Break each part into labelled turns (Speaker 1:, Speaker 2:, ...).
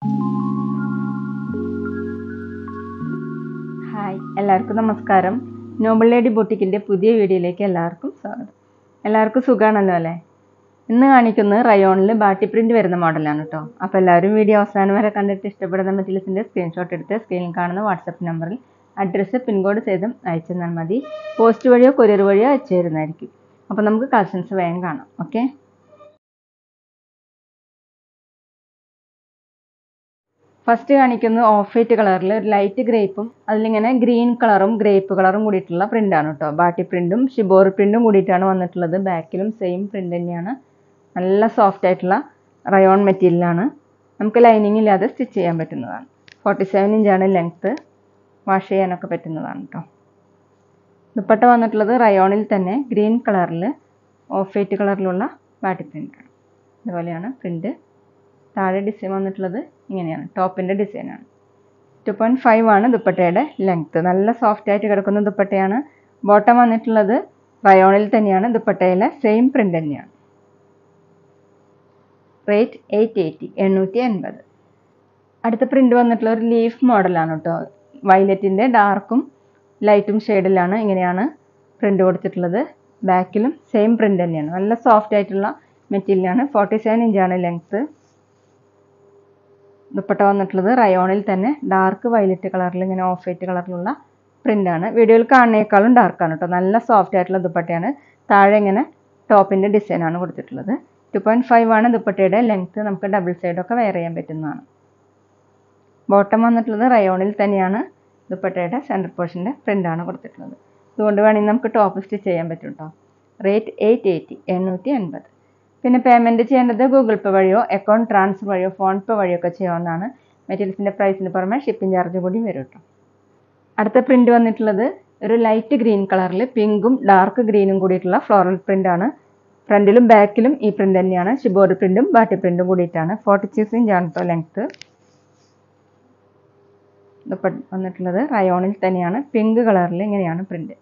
Speaker 1: hi എല്ലാവർക്കും നമസ്കാരം Noble lady ബൊട്ടിക്കിൻ്റെ പുതിയ വീഡിയോയിലേക്ക് എല്ലാവർക്കും സ്വാഗതം എല്ലാവർക്കും സുഖമാണല്ലോ അല്ലേ ഇന്ന് കാണിക്കുന്നത് റയോണിൽ ബാട്ടി പ്രിൻ്റ് വരുന്ന മോഡലാണ് കേട്ടോ അപ്പോൾ എല്ലാവരും വീഡിയോ അവസാനം വരെ കണ്ടിട്ട് ഇഷ്ടപ്പെടുന്ന മെറ്റീരിയൽസിൻ്റെ സ്ക്രീൻഷോട്ട് എടുത്ത് സ്ക്രീനിൽ കാണുന്ന വാട്സപ്പ് നമ്പറിൽ അഡ്രസ്സ് പിൻകോഡ് സഹിതം അയച്ചു തന്നാൽ മതി പോസ്റ്റ് വഴിയോ കൊറിയർ വഴിയോ അയച്ചു തരുന്നതായിരിക്കും അപ്പോൾ നമുക്ക് കളക്ഷൻസ് വേഗം കാണാം ഓക്കെ ഫസ്റ്റ് കാണിക്കുന്നത് ഓഫ് വൈറ്റ് കളറിൽ ഒരു ലൈറ്റ് ഗ്രേപ്പും അതിലിങ്ങനെ ഗ്രീൻ കളറും ഗ്രേപ്പ് കളറും കൂടിയിട്ടുള്ള പ്രിൻ്റാണ് കേട്ടോ ബാട്ടി പ്രിൻറ്റും ഷിബോർ പ്രിൻറ്റും കൂടിയിട്ടാണ് വന്നിട്ടുള്ളത് ബാക്കിലും സെയിം പ്രിൻ്റ് തന്നെയാണ് നല്ല സോഫ്റ്റ് ആയിട്ടുള്ള റയോൺ മെറ്റീരിയലാണ് നമുക്ക് ലൈനിങ് ഇല്ലാതെ സ്റ്റിച്ച് ചെയ്യാൻ പറ്റുന്നതാണ് ഫോർട്ടി സെവൻ ഇഞ്ചാണ് ലെങ്ത്ത് വാഷ് ചെയ്യാനൊക്കെ പറ്റുന്നതാണ് കേട്ടോ ദുപ്പട്ട വന്നിട്ടുള്ളത് റയോണിൽ തന്നെ ഗ്രീൻ കളറിൽ ഓഫ് വൈറ്റ് കളറിലുള്ള ബാട്ടി പ്രിൻ്റാണ് ഇതുപോലെയാണ് പ്രിൻ്റ് താഴെ ഡിസൈൻ വന്നിട്ടുള്ളത് ഇങ്ങനെയാണ് ടോപ്പിൻ്റെ ഡിസൈനാണ് ടു പോയിൻറ്റ് ഫൈവ് ആണ് ദുപ്പട്ടയുടെ ലെങ്ത്ത് നല്ല സോഫ്റ്റ് ആയിട്ട് കിടക്കുന്ന ദുപ്പട്ടയാണ് ബോട്ടം വന്നിട്ടുള്ളത് റയോണിൽ തന്നെയാണ് ദുപ്പട്ടയിലെ സെയിം പ്രിൻ്റ് തന്നെയാണ് റേറ്റ് എയ്റ്റ് എയ്റ്റി എണ്ണൂറ്റി എൺപത് അടുത്ത പ്രിൻ്റ് വന്നിട്ടുള്ള ഒരു ലീഫ് മോഡലാണ് കേട്ടോ വയലറ്റിൻ്റെ ഡാർക്കും ലൈറ്റും ഷെയ്ഡിലാണ് ഇങ്ങനെയാണ് പ്രിൻ്റ് കൊടുത്തിട്ടുള്ളത് ബാക്കിലും സെയിം പ്രിൻ്റ് തന്നെയാണ് നല്ല സോഫ്റ്റ് ആയിട്ടുള്ള മെറ്റീരിയലാണ് ഫോർട്ടി സെവൻ ഇഞ്ചാണ് ലെങ്ത്ത് ദുപ്പട്ട വന്നിട്ടുള്ളത് റയോണിൽ തന്നെ ഡാർക്ക് വയലറ്റ് കളറിൽ ഇങ്ങനെ ഓഫ് വൈറ്റ് കളറിലുള്ള പ്രിൻ്റാണ് വീഡിയോയിൽ കാണുന്നേക്കാളും ഡാർക്കാണ് കേട്ടോ നല്ല സോഫ്റ്റ് ആയിട്ടുള്ള ദുപ്പട്ടയാണ് താഴെ ഇങ്ങനെ ടോപ്പിൻ്റെ ഡിസൈനാണ് കൊടുത്തിട്ടുള്ളത് ടു പോയിൻറ്റ് ഫൈവ് ആണ് ദുപ്പട്ടയുടെ ലെങ്ത്ത് നമുക്ക് ഡബിൾ സൈഡൊക്കെ വെയർ ചെയ്യാൻ പറ്റുന്നതാണ് ബോട്ടം വന്നിട്ടുള്ളത് റയോണിൽ തന്നെയാണ് ദുപ്പട്ടയുടെ സെൻറ്റർ പോർഷൻ്റെ പ്രിൻ്റാണ് കൊടുത്തിട്ടുള്ളത് അതുകൊണ്ട് വേണമെങ്കിൽ നമുക്ക് ടോപ്പ് സ്റ്റിച്ച് ചെയ്യാൻ പറ്റും കേട്ടോ റേറ്റ് എയ്റ്റ് എയ്റ്റി എണ്ണൂറ്റി എൺപത് പിന്നെ പേയ്മെൻറ്റ് ചെയ്യേണ്ടത് ഗൂഗിൾ പേ വഴിയോ അക്കൗണ്ട് ട്രാൻസ്ഫർ വഴിയോ ഫോൺ പേ വഴിയോ ഒക്കെ ചെയ്യാവുന്നതാണ് മെറ്റീരിയൽസിൻ്റെ പ്രൈസിന് പുറമെ ഷിപ്പിംഗ് ചാർജ് കൂടി വരും കേട്ടോ അടുത്ത പ്രിൻ്റ് വന്നിട്ടുള്ളത് ഒരു ലൈറ്റ് ഗ്രീൻ കളറിൽ പിങ്കും ഡാർക്ക് ഗ്രീനും കൂടിയിട്ടുള്ള ഫ്ലോറൽ പ്രിൻ്റാണ് ഫ്രണ്ടിലും ബാക്കിലും ഈ പ്രിൻ്റ് തന്നെയാണ് ഷിബോർഡ് പ്രിൻറ്റും ബാട്ടി പ്രിൻറ്റും കൂടിയിട്ടാണ് ഫോർട്ടി സിക്സ് ഇഞ്ചാണ് കേട്ടോ ലെങ്ത്ത് ഇതിപ്പോൾ വന്നിട്ടുള്ളത് റയോണിൽ തന്നെയാണ് പിങ്ക് കളറിൽ ഇങ്ങനെയാണ് പ്രിൻ്റ്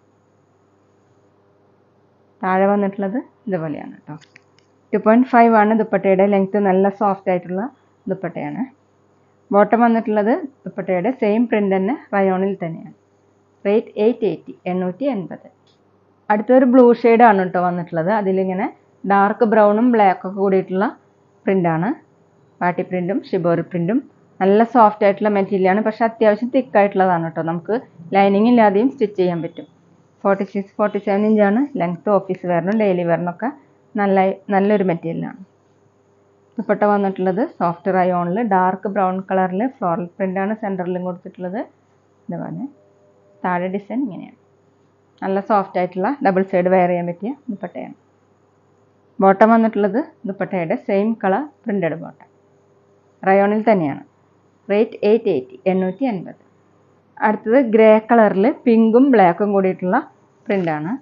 Speaker 1: താഴെ വന്നിട്ടുള്ളത് ഇതുപോലെയാണ് കേട്ടോ ടു പോയിൻറ്റ് ഫൈവ് ആണ് ദുപ്പട്ടയുടെ ലെങ്ത്ത് നല്ല സോഫ്റ്റ് ആയിട്ടുള്ള ദുപ്പട്ടയാണ് ബോട്ടം വന്നിട്ടുള്ളത് ദുപ്പട്ടയുടെ സെയിം പ്രിൻ്റ് തന്നെ റയോണിൽ തന്നെയാണ് റേറ്റ് എയ്റ്റ് എയ്റ്റി എണ്ണൂറ്റി എൺപത് അടുത്തൊരു ബ്ലൂ ആണ് കേട്ടോ വന്നിട്ടുള്ളത് അതിലിങ്ങനെ ഡാർക്ക് ബ്രൗണും ബ്ലാക്കും ഒക്കെ കൂടിയിട്ടുള്ള പ്രിൻ്റാണ് പാട്ടി പ്രിൻറ്റും ഷിബോറി പ്രിൻറ്റും നല്ല സോഫ്റ്റ് ആയിട്ടുള്ള മെറ്റീരിയലാണ് പക്ഷേ അത്യാവശ്യം തിക്കായിട്ടുള്ളതാണ് കേട്ടോ നമുക്ക് ലൈനിങ് ഇല്ലാതെയും സ്റ്റിച്ച് ചെയ്യാൻ പറ്റും ഫോർട്ടി സിക്സ് ഫോർട്ടി സെവൻ ഇഞ്ചാണ് ലെങ്ത്ത് ഓഫീസ് വെയറിനും ഡെയിലി വെയറിനൊക്കെ നല്ല നല്ലൊരു മെറ്റീരിയലാണ് ദുപ്പട്ട വന്നിട്ടുള്ളത് സോഫ്റ്റ് റയോണിൽ ഡാർക്ക് ബ്രൗൺ കളറിൽ ഫ്ലോറൽ പ്രിൻ്റാണ് സെൻറ്ററിലും കൊടുത്തിട്ടുള്ളത് ഇതുപോലെ താഴെ ഡിസൈൻ ഇങ്ങനെയാണ് നല്ല സോഫ്റ്റ് ആയിട്ടുള്ള ഡബിൾ സൈഡ് വെയർ ചെയ്യാൻ പറ്റിയ ദുപ്പട്ടയാണ് ബോട്ടം വന്നിട്ടുള്ളത് ദുപ്പട്ടയുടെ സെയിം കളർ പ്രിൻ്റഡ് ബോട്ടം റയോണിൽ തന്നെയാണ് റേറ്റ് എയ്റ്റ് എയ്റ്റി എണ്ണൂറ്റി എൺപത് അടുത്തത് ഗ്രേ കളറിൽ പിങ്കും ബ്ലാക്കും കൂടിയിട്ടുള്ള പ്രിൻ്റാണ്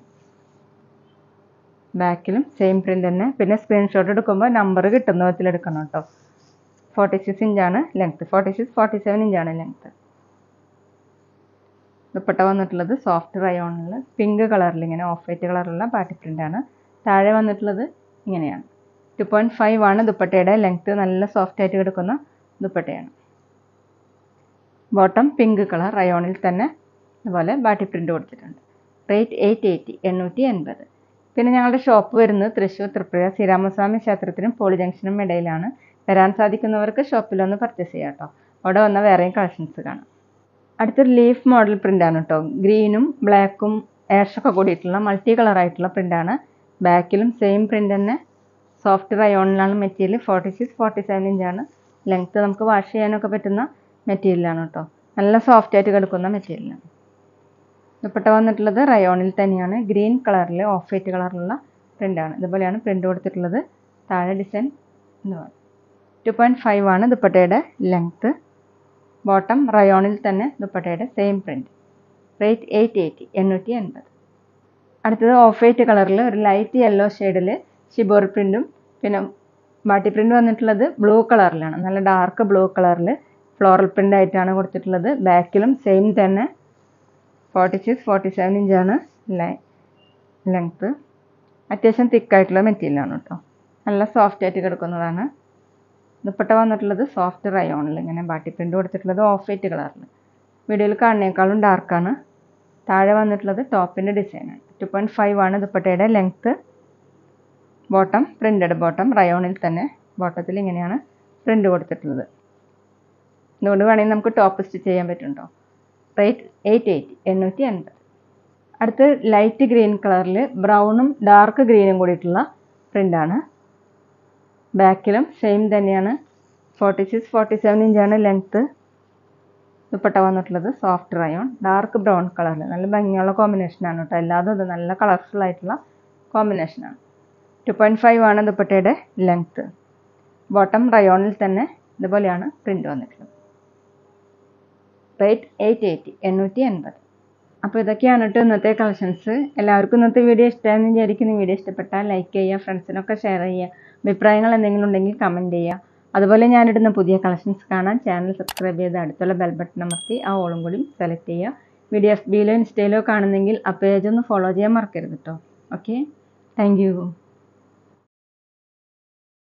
Speaker 1: ബാക്കിലും സെയിം പ്രിൻ്റ് തന്നെ പിന്നെ സ്ക്രീൻഷോട്ട് എടുക്കുമ്പോൾ നമ്പർ കിട്ടുന്ന വിധത്തിൽ എടുക്കണം കേട്ടോ ഫോർട്ടി സിക്സ് ഇഞ്ചാണ് length forty six forty seven ഇഞ്ചാണ് ലെങ്ത്ത് ദുപ്പട്ട വന്നിട്ടുള്ളത് സോഫ്റ്റ് റയോണിൽ പിങ്ക് കളറിൽ ഇങ്ങനെ ഓഫ് വൈറ്റ് കളറുള്ള പാട്ടി പ്രിൻ്റാണ് താഴെ വന്നിട്ടുള്ളത് ഇങ്ങനെയാണ് ടു പോയിൻറ്റ് ഫൈവ് ആണ് ദുപ്പട്ടയുടെ ലെങ്ത്ത് നല്ല സോഫ്റ്റ് ആയിട്ട് കിടക്കുന്ന ദുപ്പട്ടയാണ് ബോട്ടം പിങ്ക് കളർ റയോണിൽ തന്നെ അതുപോലെ ബാട്ടി പ്രിൻ്റ് കൊടുത്തിട്ടുണ്ട് റേറ്റ് എയ്റ്റ് എയ്റ്റി എണ്ണൂറ്റി എൺപത് പിന്നെ ഞങ്ങളുടെ ഷോപ്പ് വരുന്നത് തൃശ്ശൂർ തൃപ്പുഴ ശ്രീരാമസ്വാമി ക്ഷേത്രത്തിനും പോളി ജംഗ്ഷനും ഇടയിലാണ് വരാൻ സാധിക്കുന്നവർക്ക് ഷോപ്പിലൊന്ന് പർച്ചേസ് ചെയ്യാം കേട്ടോ അവിടെ വന്ന വേറെയും കളക്ഷൻസ് കാണാം അടുത്തൊരു ലീഫ് മോഡൽ പ്രിൻ്റാണ് കേട്ടോ ഗ്രീനും ബ്ലാക്കും ആഷൊക്കെ കൂടിയിട്ടുള്ള മൾട്ടി കളറായിട്ടുള്ള പ്രിൻ്റാണ് ബാക്കിലും സെയിം പ്രിൻ്റ് തന്നെ സോഫ്റ്റ് റയോണിലാണ് material forty six forty seven ഇഞ്ചാണ് ലെങ്ത്ത് നമുക്ക് വാഷ് ചെയ്യാനൊക്കെ പറ്റുന്ന മെറ്റീരിയലാണ് കേട്ടോ നല്ല സോഫ്റ്റ് ആയിട്ട് കിടക്കുന്ന മെറ്റീരിയലാണ് ദുപ്പട്ട വന്നിട്ടുള്ളത് റയോണിൽ തന്നെയാണ് ഗ്രീൻ കളറിൽ ഓഫ് വൈറ്റ് കളറിലുള്ള പ്രിൻ്റാണ് ഇതുപോലെയാണ് പ്രിൻ്റ് കൊടുത്തിട്ടുള്ളത് താഴെ ഡിസൈൻ ഇതുപോലെ ടു പോയിൻറ്റ് ഫൈവ് ആണ് ദുപ്പട്ടയുടെ ലെങ്ത്ത് ബോട്ടം റയോണിൽ തന്നെ ദുപ്പട്ടയുടെ same print rate eight eighty എണ്ണൂറ്റി എൺപത് അടുത്തത് ഓഫ് വൈറ്റ് കളറിൽ ഒരു ലൈറ്റ് യെല്ലോ ഷെയ്ഡിൽ ഷിബോർ പ്രിൻറ്റും പിന്നെ ബാട്ടി പ്രിൻ്റ് വന്നിട്ടുള്ളത് ബ്ലൂ കളറിലാണ് നല്ല ഡാർക്ക് ബ്ലൂ കളറിൽ ഫ്ലോറൽ പ്രിൻ്റ് ആയിട്ടാണ് കൊടുത്തിട്ടുള്ളത് ബാക്കിലും സെയിം തന്നെ ഫോർട്ടി സിക്സ് ഫോർട്ടി സെവൻ ഇഞ്ചാണ് ലെങ്ത്ത് അത്യാവശ്യം തിക്കായിട്ടുള്ള മെറ്റീരിയലാണ് കേട്ടോ നല്ല സോഫ്റ്റ് ആയിട്ട് കിടക്കുന്നതാണ് ദുപ്പട്ട വന്നിട്ടുള്ളത് സോഫ്റ്റ് റയോണിൽ ഇങ്ങനെ ബാട്ടി പ്രിൻ്റ് കൊടുത്തിട്ടുള്ളത് ഓഫ് വൈറ്റ് കളറിൽ വീഡിയോയിൽ കാണുന്നേക്കാളും ഡാർക്കാണ് താഴെ വന്നിട്ടുള്ളത് ടോപ്പിൻ്റെ ഡിസൈനാണ് ടു പോയിൻറ്റ് ഫൈവ് ആണ് ദുപ്പട്ടയുടെ ലെങ്ത്ത് ബോട്ടം പ്രിൻ്റഡ് ബോട്ടം റയോണിൽ തന്നെ ബോട്ടത്തിൽ ഇങ്ങനെയാണ് പ്രിൻ്റ് കൊടുത്തിട്ടുള്ളത് ഇതുകൊണ്ട് വേണമെങ്കിൽ നമുക്ക് ടോപ്പ് സ്റ്റിച്ച് ചെയ്യാൻ പറ്റുന്നുണ്ടോ റേറ്റ് എയ്റ്റ് എയ്റ്റി എണ്ണൂറ്റി അൻപത് അടുത്ത് ലൈറ്റ് ഗ്രീൻ കളറിൽ ബ്രൗണും ഡാർക്ക് ഗ്രീനും കൂടിയിട്ടുള്ള പ്രിൻ്റാണ് ബാക്കിലും സെയിം തന്നെയാണ് ഫോർട്ടി സിക്സ് ഫോർട്ടി സെവൻ ഇഞ്ചാണ് ലെങ്ത്ത് ദുപ്പട്ട വന്നിട്ടുള്ളത് സോഫ്റ്റ് റയോൺ ഡാർക്ക് ബ്രൗൺ കളറിൽ നല്ല ഭംഗിയുള്ള കോമ്പിനേഷനാണ് കേട്ടോ എല്ലാതും ഇത് നല്ല കളർഫുൾ ആയിട്ടുള്ള കോമ്പിനേഷനാണ് ടു പോയിൻറ്റ് ഫൈവ് ആണ് ദുപ്പട്ടയുടെ ലെങ്ത്ത് ബോട്ടം റയോണിൽ തന്നെ ഇതുപോലെയാണ് പ്രിൻ്റ് വന്നിട്ടുള്ളത് റേറ്റ് എയ്റ്റ് എയ്റ്റി എണ്ണൂറ്റി എൺപത് അപ്പോൾ ഇതൊക്കെയാണ് കേട്ടോ ഇന്നത്തെ കളക്ഷൻസ് എല്ലാവർക്കും ഇന്നത്തെ വീഡിയോ ഇഷ്ടമായെന്ന് വിചാരിക്കുന്നു വീഡിയോ ഇഷ്ടപ്പെട്ടാൽ ലൈക്ക് ചെയ്യുക ഫ്രണ്ട്സിനൊക്കെ ഷെയർ ചെയ്യുക അഭിപ്രായങ്ങൾ എന്തെങ്കിലും ഉണ്ടെങ്കിൽ കമൻറ്റ് ചെയ്യുക അതുപോലെ ഞാനിടുന്ന പുതിയ കളക്ഷൻസ് കാണാൻ ചാനൽ സബ്സ്ക്രൈബ് ചെയ്ത് അടുത്തുള്ള ബെൽ ബട്ടൺ അമർത്തി ആ ഓളും കൂടി സെലക്ട് ചെയ്യുക വീഡിയോ എഫ് ബിയിലോ ഇൻസ്റ്റയിലോ കാണുന്നെങ്കിൽ ആ പേജ് ഒന്ന് ഫോളോ ചെയ്യാൻ മറക്കരുത് കേട്ടോ ഓക്കെ താങ്ക് യു